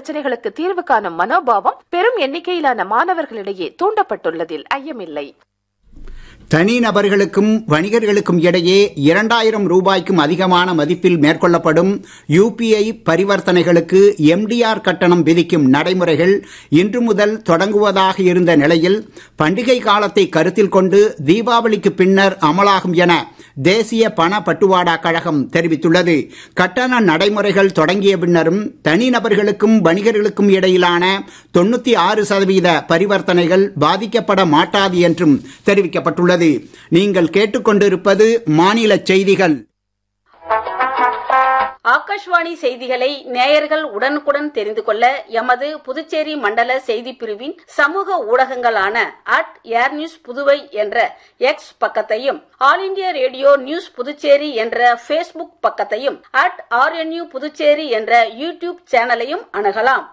பிரச்சனைகளுக்கு தீர்வு காணும் மனோபாவம் பெரும் எண்ணிக்கையிலான மாணவர்களிடையே தூண்டப்பட்டுள்ளதில் ஐயமில்லை தனிநபர்களுக்கும் வணிகர்களுக்கும் இடையே இரண்டாயிரம் ரூபாய்க்கும் அதிகமான மதிப்பில் மேற்கொள்ளப்படும் யுபிஐ பரிவர்த்தனைகளுக்கு எம்டிஆர் கட்டணம் விதிக்கும் நடைமுறைகள் இன்று முதல் தொடங்குவதாக இருந்த நிலையில் பண்டிகை காலத்தை கருத்தில் கொண்டு தீபாவளிக்கு பின்னர் அமலாகும் என தேசிய பண பட்டுவாடா கழகம் தெரிவித்துள்ளது கட்டண நடைமுறைகள் தொடங்கிய பின்னரும் தனிநபர்களுக்கும் வணிகர்களுக்கும் இடையிலான தொண்ணூத்தி ஆறு சதவீத பரிவர்த்தனைகள் பாதிக்கப்பட மாட்டாது என்றும் தெரிவிக்கப்பட்டுள்ளது நீங்கள் கேட்டுக்கொண்டிருப்பது மாநில செய்திகள் ஆகாஷ்வாணி செய்திகளை நேயர்கள் உடனுக்குடன் தெரிந்து கொள்ள எமது புதுச்சேரி மண்டல செய்தி பிரிவின் சமூக ஊடகங்களான அட் ஏர் நியூஸ் புதுவை என்ற எக்ஸ் பக்கத்தையும் all India radio news Puducherry என்ற ஃபேஸ்புக் பக்கத்தையும் அட் ஆர்என்யூ புதுச்சேரி என்ற யூடியூப் சேனலையும் அணுகலாம்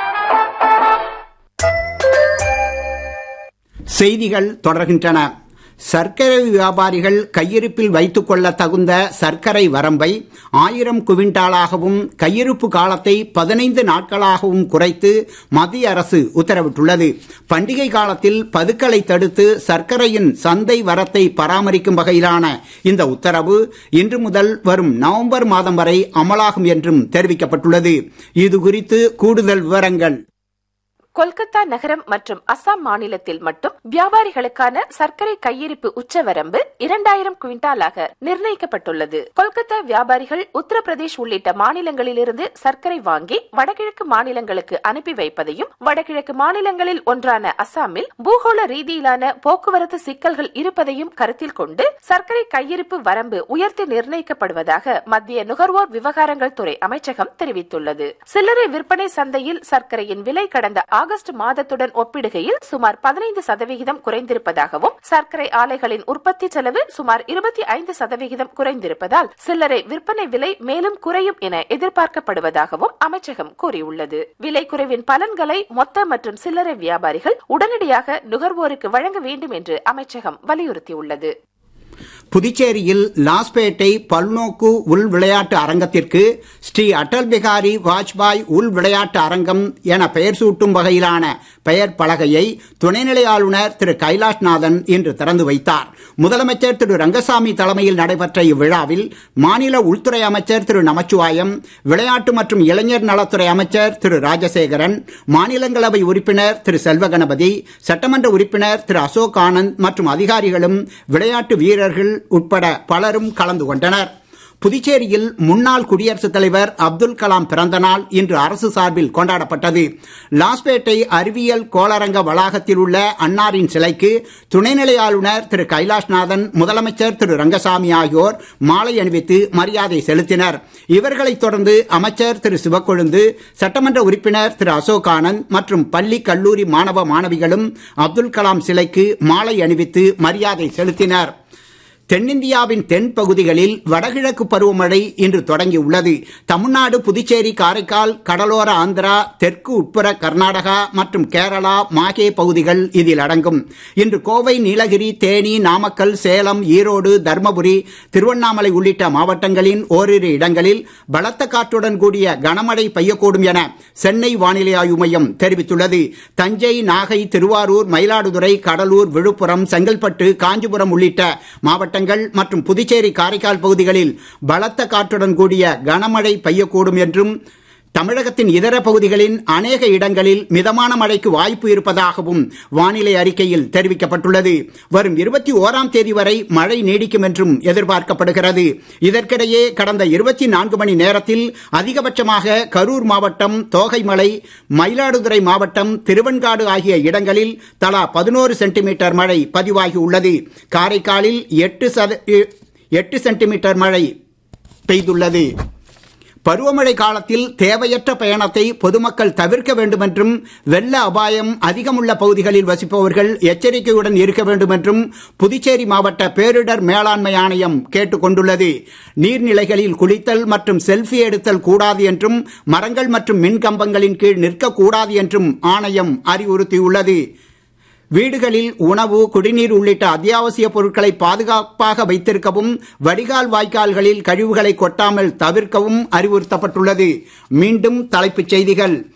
செய்திகள் தொடர்கின்றன சர்க்கரை வியாபாரிகள் கையிருப்பில் வைத்துக் கொள்ள தகுந்த சர்க்கரை வரம்பை ஆயிரம் குவிண்டாலாகவும் கையிருப்பு காலத்தை பதினைந்து நாட்களாகவும் குறைத்து மத்திய அரசு உத்தரவிட்டுள்ளது பண்டிகை காலத்தில் பதுக்களை தடுத்து சர்க்கரையின் சந்தை வரத்தை பராமரிக்கும் வகையிலான இந்த உத்தரவு இன்று முதல் வரும் நவம்பர் மாதம் வரை அமலாகும் என்றும் தெரிவிக்கப்பட்டுள்ளது இது குறித்து கூடுதல் விவரங்கள் கொல்கத்தா நகரம் மற்றும் அசாம் மாநிலத்தில் மட்டும் வியாபாரிகளுக்கான சர்க்கரை கையிருப்பு உச்சவரம்பு இரண்டாயிரம் குவிண்டாலாக நிர்ணயிக்கப்பட்டுள்ளது கொல்கத்தா வியாபாரிகள் உத்தரப்பிரதேஷ் உள்ளிட்ட மாநிலங்களிலிருந்து சர்க்கரை வாங்கி வடகிழக்கு மாநிலங்களுக்கு அனுப்பி வைப்பதையும் வடகிழக்கு மாநிலங்களில் ஒன்றான அசாமில் பூகோள ரீதியிலான போக்குவரத்து சிக்கல்கள் இருப்பதையும் கருத்தில் கொண்டு சர்க்கரை கையிருப்பு வரம்பு உயர்த்தி நிர்ணயிக்கப்படுவதாக மத்திய நுகர்வோர் விவகாரங்கள் துறை அமைச்சகம் தெரிவித்துள்ளது சில்லறை விற்பனை சந்தையில் சர்க்கரையின் விலை கடந்த ஆகஸ்ட் மாதத்துடன் ஒப்பிடுகையில் சுமார் பதினைந்து சதவிகிதம் குறைந்திருப்பதாகவும் சர்க்கரை ஆலைகளின் உற்பத்தி செலவு சுமார் இருபத்தி ஐந்து சதவிகிதம் குறைந்திருப்பதால் சில்லறை விற்பனை விலை மேலும் குறையும் என எதிர்பார்க்கப்படுவதாகவும் அமைச்சகம் கூறியுள்ளது விலை குறைவின் பலன்களை மொத்த மற்றும் சில்லறை வியாபாரிகள் உடனடியாக நுகர்வோருக்கு வழங்க வேண்டும் என்று அமைச்சகம் வலியுறுத்தியுள்ளது புதுச்சேரியில் லாஸ்பேட்டை பல்நோக்கு உள் விளையாட்டு அரங்கத்திற்கு ஸ்ரீ அடல் பிகாரி வாஜ்பாய் உள் விளையாட்டு அரங்கம் என பெயர் சூட்டும் வகையிலான பெயர் பலகையை துணைநிலை ஆளுநர் திரு கைலாஷ்நாதன் இன்று திறந்து வைத்தார் முதலமைச்சர் திரு ரங்கசாமி தலைமையில் நடைபெற்ற இவ்விழாவில் மாநில உள்துறை அமைச்சர் திரு நமச்சிவாயம் விளையாட்டு மற்றும் இளைஞர் நலத்துறை அமைச்சர் திரு ராஜசேகரன் மாநிலங்களவை உறுப்பினர் திரு செல்வகணபதி சட்டமன்ற உறுப்பினர் திரு அசோக் ஆனந்த் மற்றும் அதிகாரிகளும் விளையாட்டு வீரர்கள் உட்பட பலரும் கலந்து கொண்டனர் புதுச்சேரியில் முன்னாள் குடியரசுத் தலைவர் அப்துல் கலாம் பிறந்த நாள் இன்று அரசு சார்பில் கொண்டாடப்பட்டது லாஸ்பேட்டை அறிவியல் கோளரங்க வளாகத்தில் உள்ள அன்னாரின் சிலைக்கு துணைநிலை ஆளுநர் திரு கைலாஷ்நாதன் முதலமைச்சர் திரு ரங்கசாமி ஆகியோர் மாலை அணிவித்து மரியாதை செலுத்தினர் இவர்களைத் தொடர்ந்து அமைச்சர் திரு சிவக்கொழுந்து சட்டமன்ற உறுப்பினர் திரு அசோக் ஆனந்த் மற்றும் பள்ளி கல்லூரி மாணவ மாணவிகளும் அப்துல் கலாம் சிலைக்கு மாலை அணிவித்து மரியாதை செலுத்தினர் தென்னிந்தியாவின் தென் பகுதிகளில் வடகிழக்கு பருவமழை இன்று தொடங்கியுள்ளது தமிழ்நாடு புதுச்சேரி காரைக்கால் கடலோர ஆந்திரா தெற்கு உட்புற கர்நாடகா மற்றும் கேரளா மாகே பகுதிகள் இதில் அடங்கும் இன்று கோவை நீலகிரி தேனி நாமக்கல் சேலம் ஈரோடு தர்மபுரி திருவண்ணாமலை உள்ளிட்ட மாவட்டங்களின் ஓரிரு இடங்களில் பலத்த காற்றுடன் கூடிய கனமழை பெய்யக்கூடும் என சென்னை வானிலை ஆய்வு மையம் தெரிவித்துள்ளது தஞ்சை நாகை திருவாரூர் மயிலாடுதுறை கடலூர் விழுப்புரம் செங்கல்பட்டு காஞ்சிபுரம் உள்ளிட்ட மாவட்ட மாவட்டங்கள் மற்றும் புதுச்சேரி காரைக்கால் பகுதிகளில் பலத்த காற்றுடன் கூடிய கனமழை பெய்யக்கூடும் என்றும் தமிழகத்தின் இதர பகுதிகளின் அநேக இடங்களில் மிதமான மழைக்கு வாய்ப்பு இருப்பதாகவும் வானிலை அறிக்கையில் தெரிவிக்கப்பட்டுள்ளது வரும் இருபத்தி ஓராம் தேதி வரை மழை நீடிக்கும் என்றும் எதிர்பார்க்கப்படுகிறது இதற்கிடையே கடந்த இருபத்தி நான்கு மணி நேரத்தில் அதிகபட்சமாக கரூர் மாவட்டம் தோகைமலை மயிலாடுதுறை மாவட்டம் திருவெண்காடு ஆகிய இடங்களில் தலா பதினோரு சென்டிமீட்டர் மழை பதிவாகி உள்ளது காரைக்காலில் எட்டு சத எட்டு சென்டிமீட்டர் மழை பெய்துள்ளது பருவமழை காலத்தில் தேவையற்ற பயணத்தை பொதுமக்கள் தவிர்க்க வேண்டும் என்றும் வெள்ள அபாயம் அதிகமுள்ள பகுதிகளில் வசிப்பவர்கள் எச்சரிக்கையுடன் இருக்க வேண்டும் என்றும் புதுச்சேரி மாவட்ட பேரிடர் மேலாண்மை ஆணையம் கேட்டுக் கொண்டுள்ளது நீர்நிலைகளில் குளித்தல் மற்றும் செல்ஃபி எடுத்தல் கூடாது என்றும் மரங்கள் மற்றும் மின் கம்பங்களின் கீழ் நிற்கக்கூடாது என்றும் ஆணையம் அறிவுறுத்தியுள்ளது வீடுகளில் உணவு குடிநீர் உள்ளிட்ட அத்தியாவசிய பொருட்களை பாதுகாப்பாக வைத்திருக்கவும் வடிகால் வாய்க்கால்களில் கழிவுகளை கொட்டாமல் தவிர்க்கவும் அறிவுறுத்தப்பட்டுள்ளது மீண்டும் தலைப்புச் செய்திகள்